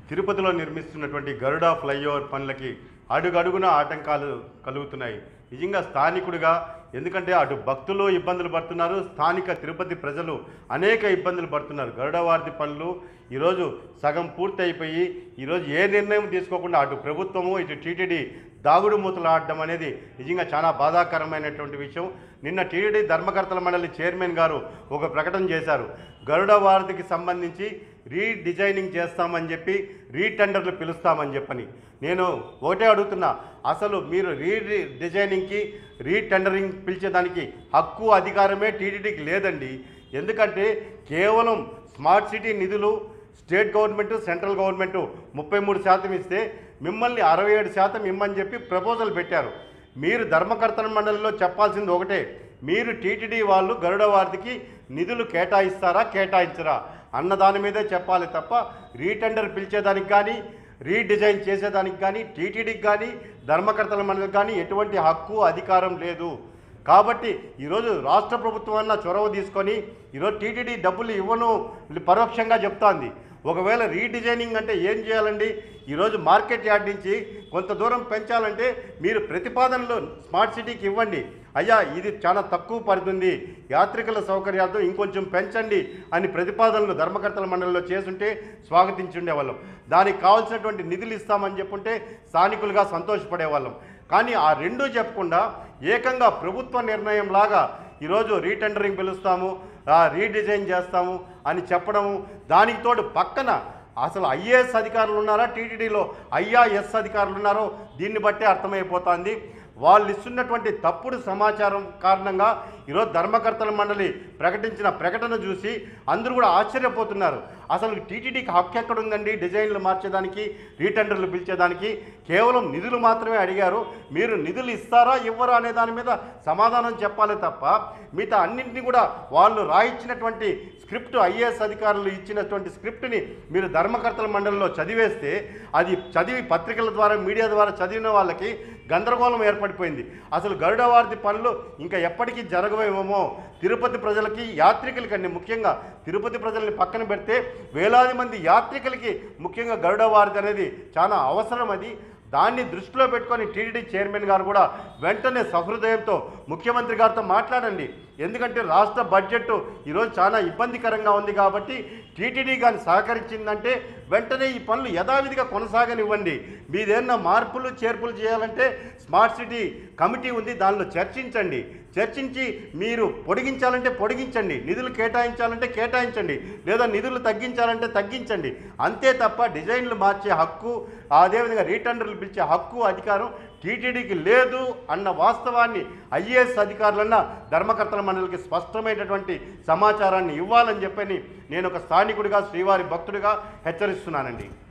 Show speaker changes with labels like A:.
A: తిరుపతిలో నిర్మిస్తున్నటువంటి గరుడ ఫ్లైఓవర్ పనులకి అడుగడుగున ఆటంకాలు కలుగుతున్నాయి నిజంగా స్థానికుడిగా ఎందుకంటే అటు భక్తులు ఇబ్బందులు పడుతున్నారు స్థానిక తిరుపతి ప్రజలు అనేక ఇబ్బందులు పడుతున్నారు గరుడ వారధి పనులు ఈరోజు సగం పూర్తి అయిపోయి ఈరోజు ఏ నిర్ణయం తీసుకోకుండా అటు ప్రభుత్వము ఇటు టీటీడీ దాగుడు మూతలు ఆడడం అనేది నిజంగా చాలా బాధాకరమైనటువంటి విషయం నిన్న టీటీడీ ధర్మకర్తల మండలి చైర్మన్ గారు ఒక ప్రకటన చేశారు గరుడ వారధికి సంబంధించి రీడిజైనింగ్ చేస్తామని చెప్పి రీటెండర్లు పిలుస్తామని చెప్పని నేను ఒకటే అడుగుతున్నా అసలు మీరు రీ డిజైనింగ్కి రీటెండరింగ్ పిలిచేదానికి హక్కు అధికారమే టీటీడీకి లేదండి ఎందుకంటే కేవలం స్మార్ట్ సిటీ నిధులు స్టేట్ గవర్నమెంట్ సెంట్రల్ గవర్నమెంట్ ముప్పై మూడు శాతం ఇస్తే మిమ్మల్ని అరవై ఏడు శాతం ఇమ్మని చెప్పి ప్రపోజల్ పెట్టారు మీరు ధర్మకర్తల మండలిలో చెప్పాల్సింది ఒకటే మీరు టీటీడీ వాళ్ళు గరుడ వారికి నిధులు కేటాయిస్తారా కేటాయించరా అన్న దాని మీదే చెప్పాలి తప్ప రీటెండర్ పిలిచేదానికి కానీ రీడిజైన్ చేసేదానికి కానీ టీటీడీకి కానీ ధర్మకర్తల మండలికి కానీ ఎటువంటి హక్కు అధికారం లేదు కాబట్టి ఈరోజు రాష్ట్ర ప్రభుత్వం అన్న చొరవ తీసుకొని ఈరోజు టీటీడీ డబ్బులు ఇవ్వను పరోక్షంగా చెప్తోంది ఒకవేళ రీడిజైనింగ్ అంటే ఏం చేయాలండి ఈరోజు మార్కెట్ యార్డ్ నుంచి కొంత దూరం పెంచాలంటే మీరు ప్రతిపాదనలు స్మార్ట్ సిటీకి ఇవ్వండి అయ్యా ఇది చాలా తక్కువ పడుతుంది యాత్రికుల సౌకర్యాలతో ఇంకొంచెం పెంచండి అని ప్రతిపాదనలు ధర్మకర్తల మండలిలో చేసుంటే స్వాగతించుండేవాళ్ళం దానికి కావాల్సినటువంటి నిధులు ఇస్తామని చెప్పుంటే స్థానికులుగా సంతోషపడేవాళ్ళం కానీ ఆ రెండూ చెప్పకుండా ఏకంగా ప్రభుత్వ నిర్ణయం లాగా ఈరోజు రీటెండరింగ్ పిలుస్తాము ఆ, రీడిజైన్ చేస్తాము అని చెప్పడము దానికి తోడు పక్కన అసలు ఐఏఎస్ అధికారులు ఉన్నారా టీటీడీలో ఐఆర్ఎస్ అధికారులు ఉన్నారో దీన్ని బట్టే అర్థమైపోతుంది వాళ్ళు ఇస్తున్నటువంటి తప్పుడు సమాచారం కారణంగా ఈరోజు ధర్మకర్తల మండలి ప్రకటించిన ప్రకటన చూసి అందరూ కూడా ఆశ్చర్యపోతున్నారు అసలు టీటీడీకి హక్కు ఎక్కడ ఉందండి డిజైన్లు మార్చేదానికి రీటెండర్లు పిలిచేదానికి కేవలం నిధులు మాత్రమే అడిగారు మీరు నిధులు ఇస్తారా ఇవ్వరా అనే దాని మీద సమాధానం చెప్పాలి తప్ప మిగతా అన్నింటినీ కూడా వాళ్ళు రాయించినటువంటి స్క్రిప్ట్ ఐఏఎస్ అధికారులు ఇచ్చినటువంటి స్క్రిప్ట్ని మీరు ధర్మకర్తల మండలిలో చదివేస్తే అది చదివి పత్రికల ద్వారా మీడియా ద్వారా చదివిన వాళ్ళకి గందరగోళం ఏర్పడిపోయింది అసలు గరుడ వారధి పనులు ఇంకా ఎప్పటికీ జరగవేమో తిరుపతి ప్రజలకి యాత్రికులకండి ముఖ్యంగా తిరుపతి ప్రజల్ని పక్కన పెడితే వేలాది మంది యాత్రికులకి ముఖ్యంగా గరుడ వారధి అనేది చాలా అవసరం అది దాన్ని దృష్టిలో పెట్టుకొని టీటీడీ చైర్మన్ గారు కూడా వెంటనే సహృదయంతో ముఖ్యమంత్రి గారితో మాట్లాడండి ఎందుకంటే రాష్ట్ర బడ్జెట్ ఈరోజు చాలా ఇబ్బందికరంగా ఉంది కాబట్టి టీటీడీ కానీ సహకరించిందంటే వెంటనే ఈ పనులు యథావిధిగా కొనసాగనివ్వండి మీదేమన్నా మార్పులు చేర్పులు చేయాలంటే స్మార్ట్ సిటీ కమిటీ ఉంది దానిలో చర్చించండి చర్చించి మీరు పొడిగించాలంటే పొడిగించండి నిధులు కేటాయించాలంటే కేటాయించండి లేదా నిధులు తగ్గించాలంటే తగ్గించండి అంతే తప్ప డిజైన్లు మార్చే హక్కు అదేవిధంగా రీటెండర్లు పిలిచే హక్కు అధికారం టీటీడీకి లేదు అన్న వాస్తవాన్ని ఐఏఎస్ అధికారులన్న ధర్మకర్తల మండలికి స్పష్టమైనటువంటి సమాచారాన్ని ఇవ్వాలని చెప్పని నేను ఒక స్థానికుడిగా శ్రీవారి భక్తుడిగా హెచ్చరిస్తున్నానండి